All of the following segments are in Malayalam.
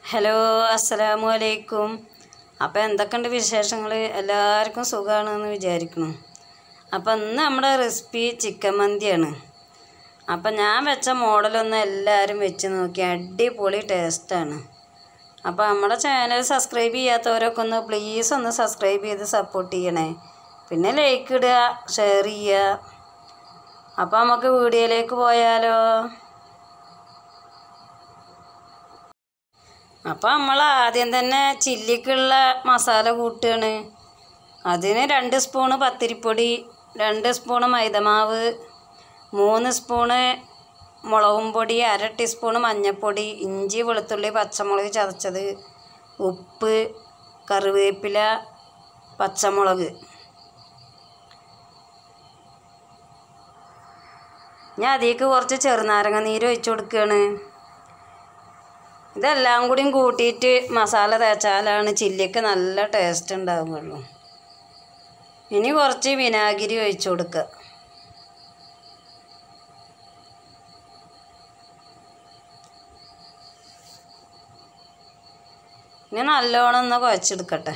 ഹലോ അസ്സലാമു അലൈക്കും അപ്പോൾ എന്തൊക്കെയുണ്ട് വിശേഷങ്ങൾ എല്ലാവർക്കും സുഖമാണെന്ന് വിചാരിക്കുന്നു അപ്പോൾ ഇന്ന് നമ്മുടെ റെസിപ്പി ചിക്കൻ മന്തിയാണ് അപ്പം ഞാൻ വെച്ച മോഡലൊന്ന് എല്ലാവരും വെച്ച് നോക്കി അടിപൊളി ടേസ്റ്റാണ് അപ്പോൾ നമ്മുടെ ചാനൽ സബ്സ്ക്രൈബ് ചെയ്യാത്തവരൊക്കെ ഒന്ന് പ്ലീസ് ഒന്ന് സബ്സ്ക്രൈബ് ചെയ്ത് സപ്പോർട്ട് ചെയ്യണേ പിന്നെ ലൈക്ക് ഇടുക ഷെയർ ചെയ്യുക അപ്പോൾ നമുക്ക് വീഡിയോയിലേക്ക് പോയാലോ അപ്പോൾ നമ്മൾ ആദ്യം തന്നെ ചില്ലിക്കുള്ള മസാല കൂട്ടുകയാണ് അതിന് രണ്ട് സ്പൂണ് പത്തിരിപ്പൊടി രണ്ട് സ്പൂണ് മൈദമാവ് മൂന്ന് സ്പൂണ് മുളകും പൊടി അര ടീസ്പൂണ് മഞ്ഞൾപ്പൊടി ഇഞ്ചി വെളുത്തുള്ളി പച്ചമുളക് ചതച്ചത് ഉപ്പ് കറിവേപ്പില പച്ചമുളക് ഞാൻ അതിലേക്ക് കുറച്ച് ചെറുനാരങ്ങ നീര് ഒഴിച്ച് കൊടുക്കുകയാണ് ഇതെല്ലാം കൂടിയും കൂട്ടിയിട്ട് മസാല തേച്ചാലാണ് ചില്ലിക്ക് നല്ല ടേസ്റ്റ് ഉണ്ടാവുകയുള്ളൂ ഇനി കുറച്ച് വിനാഗിരി ഒഴിച്ചു കൊടുക്കുക ഇനി നല്ലോണം ഒന്ന് കുഴച്ചെടുക്കട്ടെ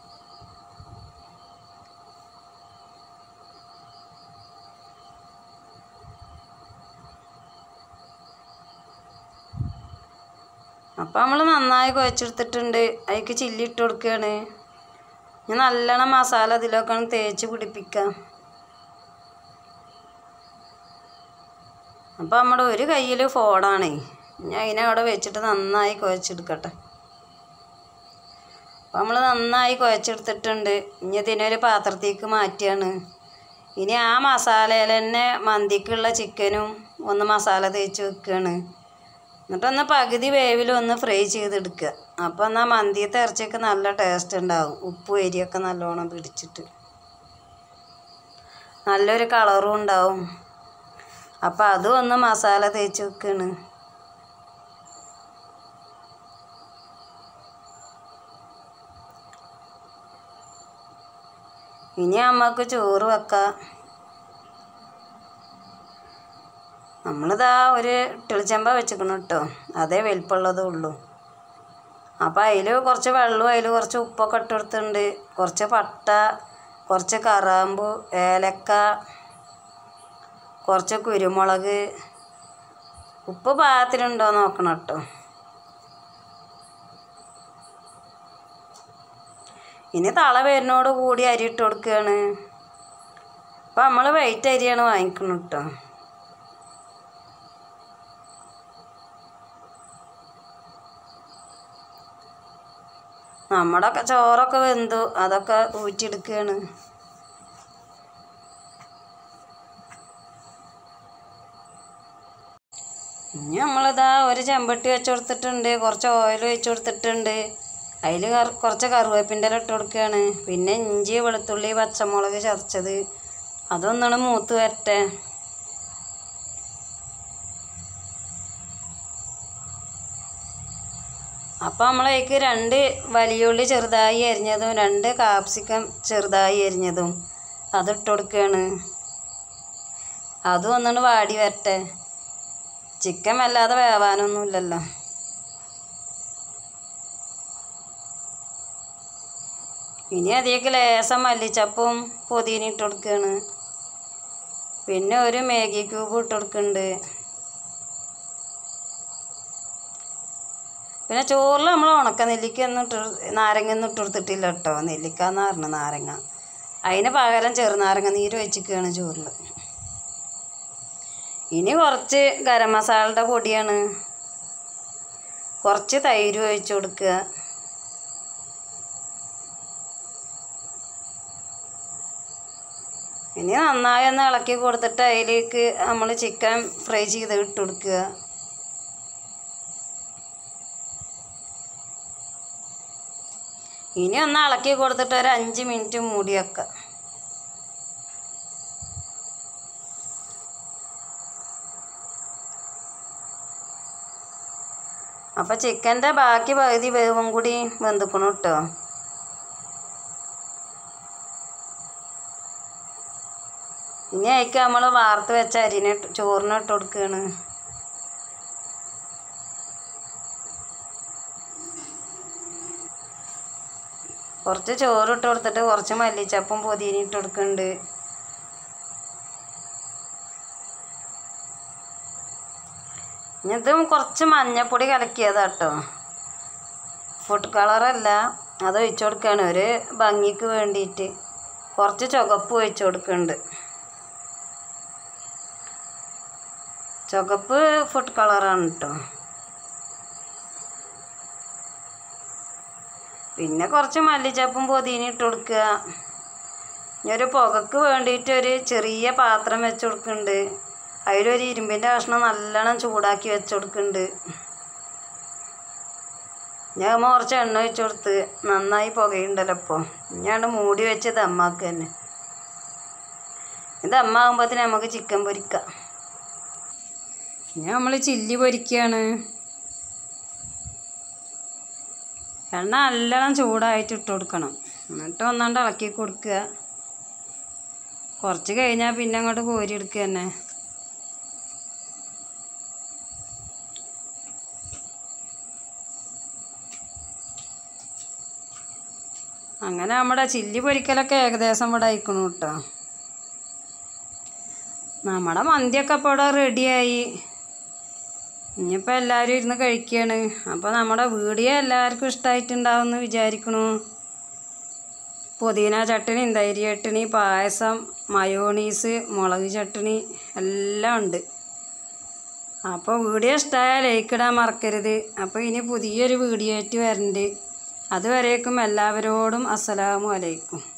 അപ്പം നമ്മൾ നന്നായി കുഴച്ചെടുത്തിട്ടുണ്ട് അതിലേക്ക് ചില്ലി ഇട്ട് കൊടുക്കുകയാണ് ഇനി നല്ലോണം മസാല ഇതിലൊക്കെ ഒന്ന് തേച്ച് പിടിപ്പിക്കാം അപ്പം നമ്മുടെ ഒരു കയ്യിൽ ഫോണാണേ ഞാൻ അതിനെ അവിടെ വെച്ചിട്ട് നന്നായി കുഴച്ചെടുക്കട്ടെ അപ്പം നമ്മൾ നന്നായി കുഴച്ചെടുത്തിട്ടുണ്ട് ഇനി ഇതിനൊരു പാത്രത്തേക്ക് മാറ്റിയാണ് ഇനി ആ മസാലയിൽ തന്നെ മന്തിക്കുള്ള ചിക്കനും ഒന്ന് മസാല തേച്ച് വെക്കുകയാണ് എന്നിട്ടൊന്ന് പകുതി വേവിൽ ഒന്ന് ഫ്രൈ ചെയ്തെടുക്കുക അപ്പോൾ എന്നാൽ മന്തിയത്തെ ഇറച്ചിയൊക്കെ നല്ല ടേസ്റ്റ് ഉണ്ടാവും ഉപ്പും എരിയൊക്കെ നല്ലോണം പിടിച്ചിട്ട് നല്ലൊരു കളറും ഉണ്ടാവും അപ്പോൾ അതും ഒന്ന് മസാല തേച്ച് വെക്കുകയാണ് ഇനി അമ്മക്ക് ചോറ് വെക്കാം നമ്മളിതാ ഒരു ഇട്ടിളിച്ചെമ്പ വെച്ചിക്കണം കേട്ടോ അതേ വലിപ്പമുള്ളതേ ഉള്ളൂ അപ്പോൾ അതിൽ കുറച്ച് വെള്ളവും അതിൽ കുറച്ച് ഉപ്പൊക്കെ ഇട്ട് കൊടുത്തിട്ടുണ്ട് കുറച്ച് പട്ട കുറച്ച് കറാമ്പു ഏലക്ക കുറച്ച് കുരുമുളക് ഉപ്പ് പാകത്തിനുണ്ടോ നോക്കണം കേട്ടോ ഇനി തള വരുന്നോട് കൂടി അരി ഇട്ട് കൊടുക്കുകയാണ് അപ്പം നമ്മൾ വെയിറ്റ് അരിയാണ് വാങ്ങിക്കണം കേട്ടോ നമ്മുടെ ഒക്കെ ചോറൊക്കെ വെന്തു അതൊക്കെ ഊറ്റിയെടുക്കുകയാണ് ഇനി നമ്മളിതാ ഒരു ചെമ്പട്ടി വെച്ച് കൊടുത്തിട്ടുണ്ട് കുറച്ച് ഓയിൽ ഒഴിച്ച് കൊടുത്തിട്ടുണ്ട് അതിൽ കുറച്ച് കറിവേപ്പിൻ്റെ ഇല ഇട്ട് കൊടുക്കുകയാണ് പിന്നെ ഇഞ്ചി വെളുത്തുള്ളി പച്ചമുളക് ചതച്ചത് അതൊന്നാണ് മൂത്ത് വരട്ടെ അപ്പോൾ നമ്മളേക്ക് രണ്ട് വലിയ ഉള്ളി ചെറുതായി അരിഞ്ഞതും രണ്ട് കാപ്സിക്കം ചെറുതായി അരിഞ്ഞതും അതിട്ട് കൊടുക്കുകയാണ് അതും ഒന്നുകൊണ്ട് വാടി വരട്ടെ ചിക്കൻ വല്ലാതെ വേവാനൊന്നുമില്ലല്ലോ ഇനി അതിലേക്ക് ലേസം മല്ലിച്ചപ്പും പുതിന ഇട്ട് കൊടുക്കുകയാണ് പിന്നെ ഒരു മാഗി ക്യൂബ് ഇട്ട് കൊടുക്കുന്നുണ്ട് പിന്നെ ചോറിൽ നമ്മൾ ഉണക്ക നെല്ലിക്ക ഒന്നും ഇട്ട് നാരങ്ങ ഒന്നും ഇട്ട് കൊടുത്തിട്ടില്ല കേട്ടോ നെല്ലിക്ക എന്ന് പറഞ്ഞു നാരങ്ങ അതിന് പകരം ചെറുനാരങ്ങ നീര് വെച്ചിരിക്കുകയാണ് ചോറിൽ ഇനി കുറച്ച് ഗരം മസാലയുടെ പൊടിയാണ് കുറച്ച് തൈര് ഒഴിച്ച് കൊടുക്കുക ഇനി നന്നായി ഒന്ന് ഇളക്കി കൊടുത്തിട്ട് അതിലേക്ക് നമ്മൾ ചിക്കൻ ഫ്രൈ ചെയ്ത് ഇട്ട് കൊടുക്കുക ഇനി ഒന്ന് ഇളക്കി കൊടുത്തിട്ട് ഒരു അഞ്ച് മിനിറ്റ് മൂടി വെക്കാം അപ്പോൾ ചിക്കൻ്റെ ബാക്കി പകുതി വേവും കൂടി വെന്തുക്കണം കേട്ടോ ഇനി അതിക്ക് നമ്മൾ വാർത്ത് വെച്ച അരിനെ ഇട്ട് ചോറിന് ഇട്ട് കൊടുക്കുകയാണ് കുറച്ച് ചോറ് ഇട്ട് കൊടുത്തിട്ട് കുറച്ച് മല്ലിച്ചപ്പും പൊതിനി ഇട്ട് കൊടുക്കുന്നുണ്ട് ഇനി ഇത് കുറച്ച് മഞ്ഞപ്പൊടി കലക്കിയതാ കേട്ടോ ഫുഡ് കളറല്ല അത് ഒഴിച്ചു കൊടുക്കുകയാണ് ഒരു ഭംഗിക്ക് വേണ്ടിയിട്ട് കുറച്ച് ചുവപ്പ് ഒഴിച്ചു കൊടുക്കുന്നുണ്ട് ചുവപ്പ് ഫുഡ് കളറാണ് കേട്ടോ പിന്നെ കുറച്ച് മല്ലിച്ചപ്പും പൊതിനി ഇട്ട് കൊടുക്കുക ഇനി ഒരു പുകക്ക് വേണ്ടിയിട്ട് ഒരു ചെറിയ പാത്രം വെച്ച് കൊടുക്കുന്നുണ്ട് അതിലൊരു ഇരുമ്പിൻ്റെ കഷ്ണം നല്ലോണം ചൂടാക്കി വെച്ച് കൊടുക്കുന്നുണ്ട് ഞാൻ കുറച്ച് എണ്ണ ഒഴിച്ച് കൊടുത്ത് നന്നായി പുകയുണ്ടല്ലോ ഇപ്പോൾ ഞാൻ മൂടി വെച്ച് ദമ്മാക്ക് തന്നെ ഇത് ദമ്മാകുമ്പോഴത്തേന് നമുക്ക് ചിക്കൻ പൊരിക്കാം ഇനി നമ്മൾ ചില്ലി പൊരിക്കുകയാണ് എണ്ണ നല്ലോണം ചൂടായിട്ട് ഇട്ട് കൊടുക്കണം എന്നിട്ട് ഒന്നാണ്ട് ഇളക്കി കൊടുക്കുക കുറച്ച് കഴിഞ്ഞാൽ പിന്നെ അങ്ങോട്ട് കോരി എടുക്കുക തന്നെ അങ്ങനെ നമ്മുടെ ചില്ലി പൊരിക്കലൊക്കെ ഏകദേശം ഇവിടെ അയക്കണു കേട്ടോ നമ്മുടെ മന്തിയൊക്കെ ഇപ്പോൾ ഇവിടെ റെഡിയായി ഇനിയിപ്പോൾ എല്ലാവരും ഇരുന്ന് കഴിക്കുകയാണ് അപ്പോൾ നമ്മുടെ വീഡിയോ എല്ലാവർക്കും ഇഷ്ടമായിട്ടുണ്ടാവുമെന്ന് വിചാരിക്കണു പുതിന ചട്ടണി തൈര് ചട്ടണി പായസം മയോണീസ് മുളക് ചട്ടണി എല്ലാം ഉണ്ട് അപ്പോൾ വീഡിയോ ഇഷ്ടമായാൽ ലൈക്ക് ഇടാൻ മറക്കരുത് അപ്പോൾ ഇനി പുതിയൊരു വീഡിയോ ആയിട്ട് വരണ്ട് അതുവരേക്കും എല്ലാവരോടും അസ്സലാമു അലൈക്കും